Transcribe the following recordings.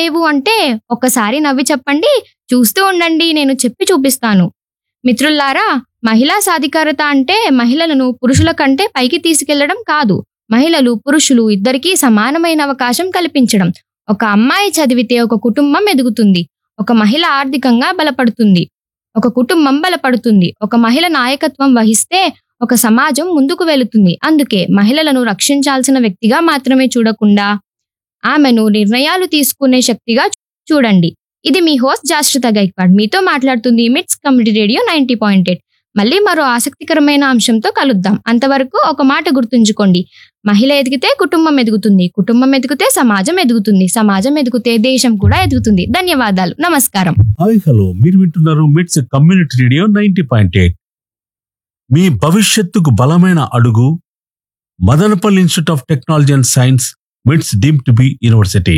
లేవు అంటే ఒక్కసారి నవ్వి చెప్పండి చూస్తూ ఉండండి నేను చెప్పి చూపిస్తాను మిత్రుల్లారా మహిళా సాధికారత అంటే మహిళలను పురుషుల కంటే పైకి తీసుకెళ్లడం కాదు మహిళలు పురుషులు ఇద్దరికీ సమానమైన అవకాశం కల్పించడం ఒక అమ్మాయి చదివితే ఒక కుటుంబం ఎదుగుతుంది ఒక మహిళ ఆర్థికంగా బలపడుతుంది ఒక కుటుంబం బలపడుతుంది ఒక మహిళ నాయకత్వం వహిస్తే ఒక సమాజం ముందుకు వెళుతుంది అందుకే మహిళలను రక్షించాల్సిన వ్యక్తిగా మాత్రమే చూడకుండా ఆమెను నిర్ణయాలు తీసుకునే శక్తిగా చూడండి ఇది మీ హోస్ట్ జాశ్రిత గైక్వాడ్ మీతో మాట్లాడుతుంది MITS community radio ninety point eight మళ్ళీ మరో ఆసక్తికరమైన అంశంతో కలుద్దాం అంతవరకు ఒక మాట గుర్తుంచుకోండి మహిళ ఎదిగితే కుటుంబం ఎదుగుతుంది కుటుంబం ఎదిగితే సమాజం ఎదుగుతుంది సమాజం ఎదిగితే దేశం కూడా ఎదుగుతుంది ధన్యవాదాలు నమస్కారం హాయ్ హలో మీరు వింటున్నారు MITS community radio ninety point eight మీ భవిష్యత్తుకు బలమైన అడుగు Madanapalle institute of technology and science MITS deemed to be university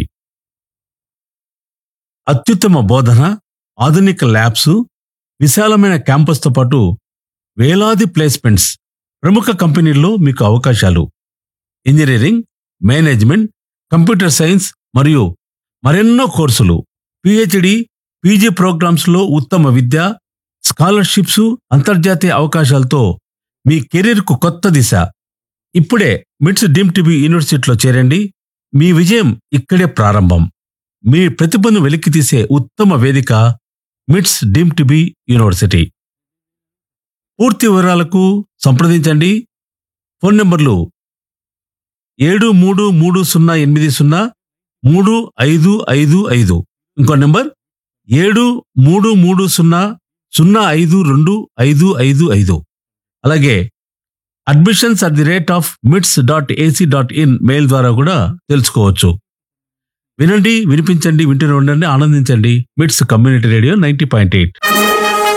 అత్యుత్తమ బోధన ఆధునిక ల్యాబ్స్ విశాలమైన క్యాంపస్తో పాటు వేలాది ప్లేస్మెంట్స్ ప్రముఖ కంపెనీల్లో మీకు అవకాశాలు ఇంజనీరింగ్ మేనేజ్మెంట్ కంప్యూటర్ సైన్స్ మరియు మరెన్నో కోర్సులు పిహెచ్డి పీజీ ప్రోగ్రామ్స్ లో ఉత్తమ విద్య స్కాలర్షిప్స్ అంతర్జాతీయ అవకాశాలతో మీ కెరీర్కు కొత్త దిశ ఇప్పుడే మిట్స్ డీమ్ టీబీ యూనివర్సిటీలో చేరండి మీ విజయం ఇక్కడే ప్రారంభం మీ ప్రతిభను వెలికితీసే ఉత్తమ వేదిక మిట్స్ డీమ్ టీబీ యూనివర్సిటీ పూర్తి వివరాలకు సంప్రదించండి ఫోన్ నంబర్లు ఏడు మూడు మూడు సున్నా ఎనిమిది సున్నా మూడు ఐదు ఐదు ఐదు ఇంకో నెంబర్ ఏడు మూడు మూడు సున్నా సున్నా ఐదు రెండు ఐదు ఐదు ఐదు అలాగే admissions at the rate of MITS dot AC dot in mail ద్వారా కూడా తెలుసుకోవచ్చు వినండి వినిపించండి వింటూనే ఉండండి ఆనందించండి MITS community radio ninety point eight